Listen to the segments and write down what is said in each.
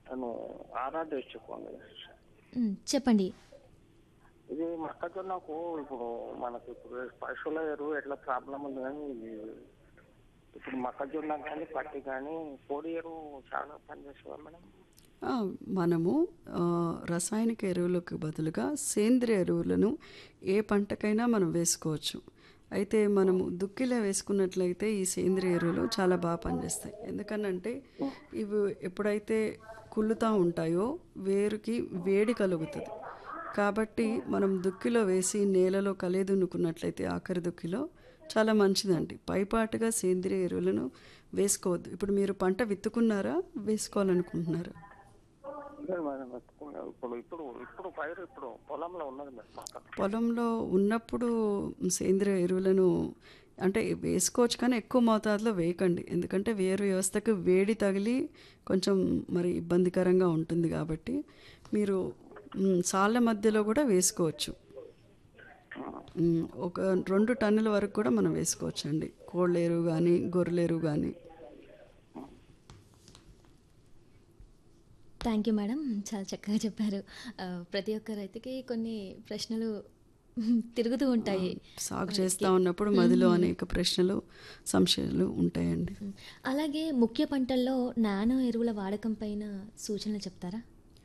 నేను ఆరాధ చెప్పుకోండి ఉమ్, చెప్పండి ఇది మొక్కజొన్నకు ఇప్పుడు మనకి ఇప్పుడు పశువుల ఎరువు ఎట్లా ప్రాబ్లం ఉంది కానీ ఇది ఇప్పుడు మొక్కజొన్న కానీ పత్తి కానీ కోడి ఎరువు చాలా పనిచేస్తుందా మేడం ఆ, మనము ఆ, రసాయనిక ఎరువులకు బదులుగా సేంద్రియ ఎరువులను ఏ పంటకైనా మనం వేసుకోవచ్చు అయితే మనము దుక్కిలో వేసుకున్నట్లయితే ఈ సేంద్రియ ఎరువులు చాలా బాగా పనిచేస్తాయి ఎందుకనంటే ఇవి ఎప్పుడైతే కుళ్ళుతూ ఉంటాయో వేరుకి వేడి కలుగుతుంది కాబట్టి మనం దుక్కిలో వేసి నేలలో కలిదునుకున్నట్లయితే ఆఖరి దుక్కిలో చాలా మంచిదండి పైపాటుగా సేంద్రియ ఎరువులను వేసుకోవద్దు ఇప్పుడు మీరు పంట విత్తుకున్నారా వేసుకోవాలనుకుంటున్నారా లేదు మేడం ఎత్తుకున్నా. ఇప్పుడు ఇప్పుడు ఇప్పుడు పైరు ఇప్పుడు పొలంలో ఉన్నది మేడం పక్కన పొలంలో ఉన్నప్పుడు సేంద్రియ ఎరువులను అంటే వేసుకోవచ్చు కానీ ఎక్కువ మోతాదులో వేయకండి ఎందుకంటే వేరు వ్యవస్థకు వేడి తగిలి కొంచెం మరి ఇబ్బందికరంగా ఉంటుంది కాబట్టి మీరు మ్, సాళ్ళ మధ్యలో కూడా వేసుకోవచ్చు మ్, ఒక రెండు టన్నుల వరకు కూడా మనం వేసుకోవచ్చు అండి కోళ్ళ ఎరువు కానీ గొర్రెల ఎరువు కానీ థ్యాంక్ యూ మేడం చాలా చక్కగా చెప్పారు ఆ, ప్రతి ఒక్క రైతుకి కొన్ని ప్రశ్నలు తిరుగుతూ ఉంటాయి సాగు చేస్తూ ఉన్నప్పుడు మదిలో అనేక ప్రశ్నలు సంశయాలు ఉంటాయండి అలాగే ముఖ్య పంటల్లో నానో ఎరువుల వాడకం పైన సూచనలు చెప్తారా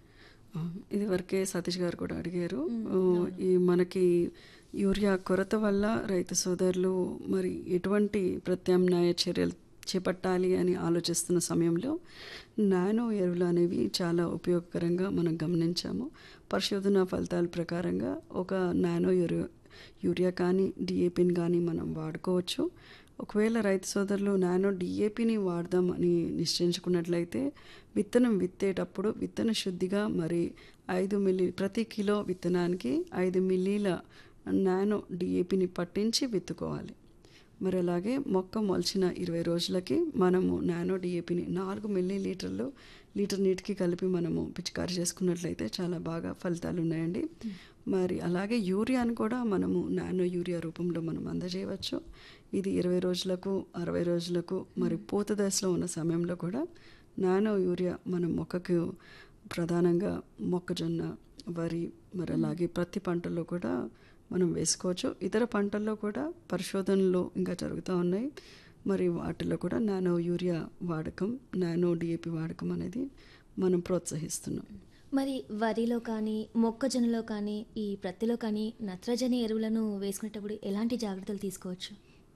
ఆ, ఇది వరకే సతీష్ గారు కూడా అడిగారు ఆ, ఈ మనకి యూరియా కొరత వల్ల రైతు సోదరులు మరి ఎటువంటి ప్రత్యామ్నాయ చర్యలు చేపట్టాలి అని ఆలోచిస్తున్న సమయంలో నానో ఎరువులు అనేవి చాలా ఉపయోగకరంగా మనం గమనించాము పరిశోధన ఫలితాల ప్రకారంగా ఒక నానో యూరియా యూరియా కానీ డిఏపిని కానీ మనం వాడుకోవచ్చు ఒకవేళ రైతు సోదరులు నానో డిఏపిని వాడదామని నిశ్చయించుకున్నట్లయితే విత్తనం విత్తేటప్పుడు విత్తన శుద్ధిగా మరి ఐదు మిల్లీ ప్రతి కిలో విత్తనానికి ఐదు మిల్లీల నానో డిఏపిని పట్టించి విత్తుకోవాలి మరి అలాగే మొక్క మొలిచిన ఇరవై రోజులకి మనము నానో డిఏపిని నాలుగు మిల్లీ లీటర్లు లీటర్ నీటికి కలిపి మనము పిచికారి చేసుకున్నట్లయితే చాలా బాగా ఫలితాలు ఉన్నాయండి మరి అలాగే యూరియాను కూడా మనము నానో యూరియా రూపంలో మనం అందజేయవచ్చు ఇది ఇరవై రోజులకు అరవై రోజులకు మరి పూత దశలో ఉన్న సమయంలో కూడా నానో యూరియా మనం మొక్కకు ప్రధానంగా మొక్కజొన్న వరి మరి అలాగే ప్రతి పంటల్లో కూడా మనం వేసుకోవచ్చు ఇతర పంటల్లో కూడా పరిశోధనలు ఇంకా జరుగుతూ ఉన్నాయి మరి వాటిలో కూడా నానో యూరియా వాడకం నానో డిఏపి వాడకం అనేది మనం ప్రోత్సహిస్తున్నాం మరి వరిలో కానీ మొక్కజొన్నలో కానీ ఈ ప్రత్తిలో కానీ నత్రజని ఎరువులను వేసుకునేటప్పుడు ఎలాంటి జాగ్రత్తలు తీసుకోవచ్చు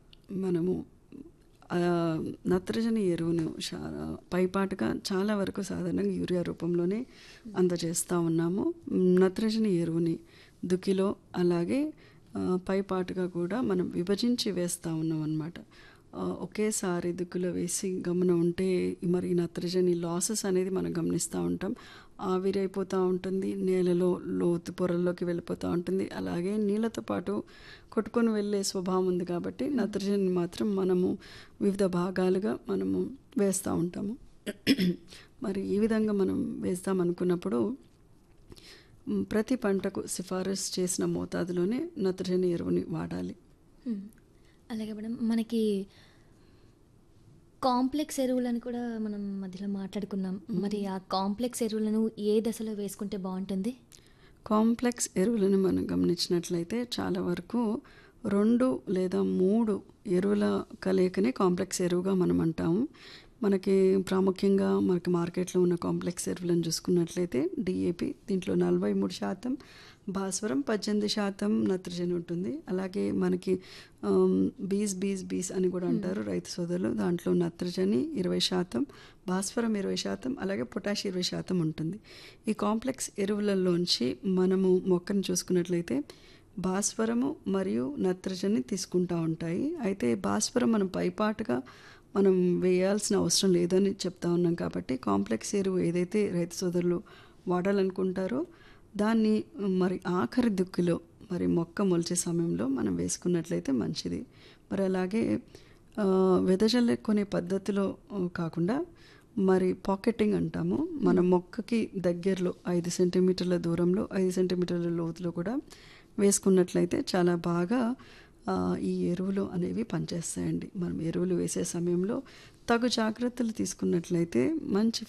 మనము ఆ, నత్రజని ఎరువును చాలా పైపాటుగా చాలా వరకు సాధారణంగా యూరియా రూపంలోనే అందజేస్తూ ఉన్నాము మ్, నత్రజని ఎరువుని దుక్కిలో అలాగే ఆ, పైపాటుగా కూడా మనం విభజించి వేస్తూ ఉన్నాం అన్నమాట ఆ, ఒకేసారి దుక్కులో వేసి గమనం ఉంటే మరి ఈ నత్రజని లాసెస్ అనేది మనం గమనిస్తూ ఉంటాం ఆవిరైపోతూ ఉంటుంది నేలలో లోతు పొరల్లోకి వెళ్ళిపోతూ ఉంటుంది అలాగే నీళ్ళతో పాటు కొట్టుకొని వెళ్ళే స్వభావం ఉంది కాబట్టి నత్రజని మాత్రం మనము వివిధ భాగాలుగా మనము వేస్తూ ఉంటాము మరి ఈ విధంగా మనం వేస్తాం అనుకున్నప్పుడు మ్, ప్రతి పంటకు సిఫారసు చేసిన మోతాదులోనే నత్రజని ఎరువుని వాడాలి హ్మ్. అలాగే మేడం మనకి కాంప్లెక్స్ ఎరువులను కూడా మనం మధ్యలో మాట్లాడుకున్నాం మరి ఆ కాంప్లెక్స్ ఎరువులను ఏ దశలో వేసుకుంటే బాగుంటుంది కాంప్లెక్స్ ఎరువులను మనం గమనించినట్లయితే చాలా వరకు రెండు లేదా మూడు ఎరువుల కలయికనే కాంప్లెక్స్ ఎరువుగా మనం అంటాము మనకి ప్రాముఖ్యంగా మనకి మార్కెట్లో ఉన్న కాంప్లెక్స్ ఎరువులను చూసుకున్నట్లయితే డిఏపి దీంట్లో నలభై మూడు శాతం భాస్వరం పద్దెనిమిది శాతం నత్రజని ఉంటుంది అలాగే మనకి ఆమ్, బీస్ బీస్ బీస్ అని కూడా అంటారు రైతు సోదరులు దాంట్లో నత్రజని ఇరవై శాతం భాస్వరం ఇరవై శాతం అలాగే పొటాష్ ఇరవై శాతం ఉంటుంది ఈ కాంప్లెక్స్ ఎరువులలోంచి మనము మొక్కను చూసుకున్నట్లయితే భాస్వరము మరియు నత్రజని తీసుకుంటూ ఉంటాయి అయితే భాస్వరం మనం పైపాటుగా మనం వేయాల్సిన అవసరం లేదని చెప్తా ఉన్నాం కాబట్టి కాంప్లెక్స్ ఎరువు ఏదైతే రైతు సోదరులు వాడాలనుకుంటారో దాన్ని మరి ఆఖరి దుక్కులో మరి మొక్క మొలిచే సమయంలో మనం వేసుకున్నట్లయితే మంచిది మరి అలాగే ఆ, వెదజల్లుకునే పద్ధతిలో ఆ, కాకుండా మరి పాకెటింగ్ అంటాము మన మొక్కకి దగ్గరలో ఐదు సెంటీమీటర్ల దూరంలో ఐదు సెంటీమీటర్ల లోతులో కూడా వేసుకున్నట్లయితే చాలా బాగా ఆ, ఈ ఎరువులు అనేవి పనిచేస్తాయండి మనం ఎరువులు వేసే సమయంలో తగు జాగ్రత్తలు తీసుకున్నట్లయితే మంచి